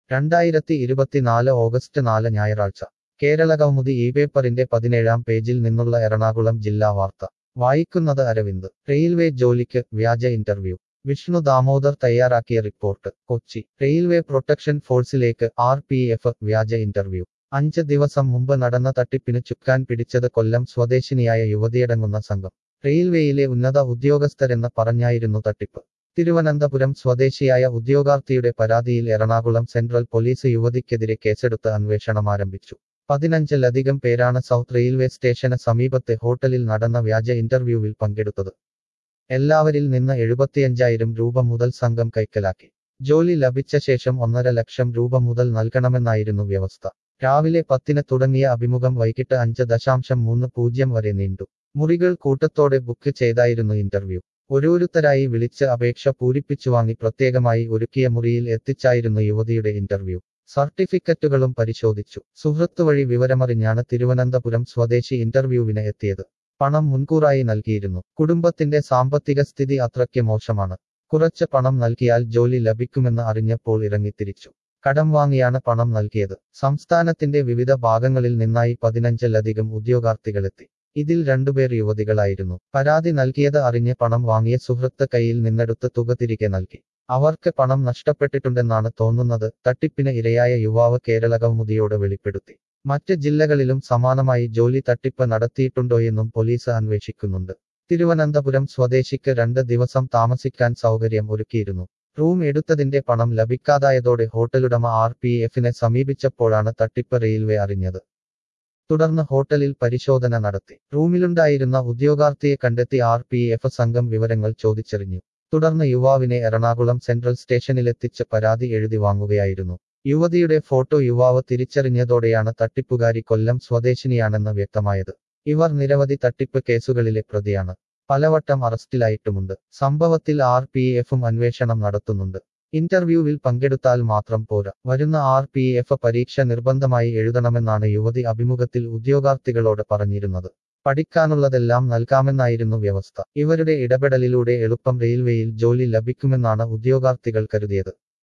രണ്ടായിരത്തി ഇരുപത്തിനാല് ഓഗസ്റ്റ് നാല് ഞായറാഴ്ച കേരള കൗമുദി ഈ പേപ്പറിന്റെ പതിനേഴാം പേജിൽ നിന്നുള്ള എറണാകുളം ജില്ലാ വാർത്ത വായിക്കുന്നത് അരവിന്ദ് റെയിൽവേ ജോലിക്ക് വ്യാജ ഇന്റർവ്യൂ വിഷ്ണു ദാമോദർ തയ്യാറാക്കിയ റിപ്പോർട്ട് കൊച്ചി റെയിൽവേ പ്രൊട്ടക്ഷൻ ഫോഴ്സിലേക്ക് ആർ പി എഫ് വ്യാജ ഇന്റർവ്യൂ അഞ്ച് ദിവസം മുമ്പ് നടന്ന തട്ടിപ്പിന് ചുക്കാൻ പിടിച്ചത് കൊല്ലം സ്വദേശിനിയായ യുവതിയടങ്ങുന്ന സംഘം റെയിൽവേയിലെ ഉന്നത ഉദ്യോഗസ്ഥരെന്ന് പറഞ്ഞായിരുന്നു തട്ടിപ്പ് തിരുവനന്തപുരം സ്വദേശിയായ ഉദ്യോഗാർത്ഥിയുടെ പരാതിയിൽ എറണാകുളം സെൻട്രൽ പോലീസ് യുവതിക്കെതിരെ കേസെടുത്ത് അന്വേഷണം ആരംഭിച്ചു പതിനഞ്ചിലധികം പേരാണ് സൗത്ത് റെയിൽവേ സ്റ്റേഷന് സമീപത്തെ ഹോട്ടലിൽ നടന്ന വ്യാജ ഇന്റർവ്യൂവിൽ പങ്കെടുത്തത് എല്ലാവരിൽ നിന്ന് എഴുപത്തിയഞ്ചായിരം രൂപ മുതൽ സംഘം കൈക്കലാക്കി ജോലി ലഭിച്ച ശേഷം ഒന്നര ലക്ഷം രൂപ മുതൽ നൽകണമെന്നായിരുന്നു വ്യവസ്ഥ രാവിലെ പത്തിന് തുടങ്ങിയ അഭിമുഖം വൈകിട്ട് അഞ്ച് ദശാംശം മൂന്ന് പൂജ്യം വരെ നീണ്ടു മുറികൾ കൂട്ടത്തോടെ ബുക്ക് ചെയ്തായിരുന്നു ഇന്റർവ്യൂ ഓരോരുത്തരായി വിളിച്ച് അപേക്ഷ പൂരിപ്പിച്ചു വാങ്ങി പ്രത്യേകമായി ഒരുക്കിയ മുറിയിൽ എത്തിച്ചായിരുന്നു യുവതിയുടെ ഇന്റർവ്യൂ സർട്ടിഫിക്കറ്റുകളും പരിശോധിച്ചു സുഹൃത്ത് വഴി വിവരമറിഞ്ഞാണ് തിരുവനന്തപുരം സ്വദേശി ഇന്റർവ്യൂവിന് എത്തിയത് പണം മുൻകൂറായി നൽകിയിരുന്നു കുടുംബത്തിന്റെ സാമ്പത്തിക സ്ഥിതി അത്രയ്ക്ക് മോശമാണ് കുറച്ച് പണം നൽകിയാൽ ജോലി ലഭിക്കുമെന്ന് അറിഞ്ഞപ്പോൾ ഇറങ്ങിത്തിരിച്ചു കടം വാങ്ങിയാണ് പണം നൽകിയത് സംസ്ഥാനത്തിന്റെ വിവിധ ഭാഗങ്ങളിൽ നിന്നായി പതിനഞ്ചിലധികം ഉദ്യോഗാർത്ഥികളെത്തി ഇതിൽ രണ്ടുപേർ യുവതികളായിരുന്നു പരാതി നൽകിയത് അറിഞ്ഞ് പണം വാങ്ങിയ സുഹൃത്ത് കയ്യിൽ നിന്നെടുത്ത് തുക തിരികെ നൽകി അവർക്ക് പണം നഷ്ടപ്പെട്ടിട്ടുണ്ടെന്നാണ് തോന്നുന്നത് തട്ടിപ്പിന് ഇരയായ യുവാവ് കേരള കൗമുദിയോട് വെളിപ്പെടുത്തി മറ്റ് ജില്ലകളിലും സമാനമായി ജോലി തട്ടിപ്പ് നടത്തിയിട്ടുണ്ടോയെന്നും പോലീസ് അന്വേഷിക്കുന്നുണ്ട് തിരുവനന്തപുരം സ്വദേശിക്ക് രണ്ട് ദിവസം താമസിക്കാൻ സൗകര്യം ഒരുക്കിയിരുന്നു റൂം എടുത്തതിന്റെ പണം ലഭിക്കാതായതോടെ ഹോട്ടലുടമ ആർ പി എഫിനെ സമീപിച്ചപ്പോഴാണ് തട്ടിപ്പ് റെയിൽവേ അറിഞ്ഞത് തുടർന്ന് ഹോട്ടലിൽ പരിശോധന നടത്തി റൂമിലുണ്ടായിരുന്ന ഉദ്യോഗാർത്ഥിയെ കണ്ടെത്തി ആർ പി എഫ് സംഘം വിവരങ്ങൾ ചോദിച്ചറിഞ്ഞു തുടർന്ന് യുവാവിനെ എറണാകുളം സെൻട്രൽ സ്റ്റേഷനിലെത്തിച്ച് പരാതി എഴുതി വാങ്ങുകയായിരുന്നു യുവതിയുടെ ഫോട്ടോ യുവാവ് തിരിച്ചറിഞ്ഞതോടെയാണ് തട്ടിപ്പുകാരി കൊല്ലം സ്വദേശിനിയാണെന്ന് വ്യക്തമായത് ഇവർ നിരവധി തട്ടിപ്പ് കേസുകളിലെ പ്രതിയാണ് പലവട്ടം അറസ്റ്റിലായിട്ടുമുണ്ട് സംഭവത്തിൽ ആർ പി എഫും അന്വേഷണം നടത്തുന്നുണ്ട് ഇന്റർവ്യൂവിൽ പങ്കെടുത്താൽ മാത്രം പോരാ വരുന്ന ആർ പി എഫ് പരീക്ഷ നിർബന്ധമായി എഴുതണമെന്നാണ് യുവതി അഭിമുഖത്തിൽ ഉദ്യോഗാർത്ഥികളോട് പറഞ്ഞിരുന്നത് പഠിക്കാനുള്ളതെല്ലാം നൽകാമെന്നായിരുന്നു വ്യവസ്ഥ ഇവരുടെ ഇടപെടലിലൂടെ എളുപ്പം റെയിൽവേയിൽ ജോലി ലഭിക്കുമെന്നാണ് ഉദ്യോഗാർത്ഥികൾ കരുതിയത്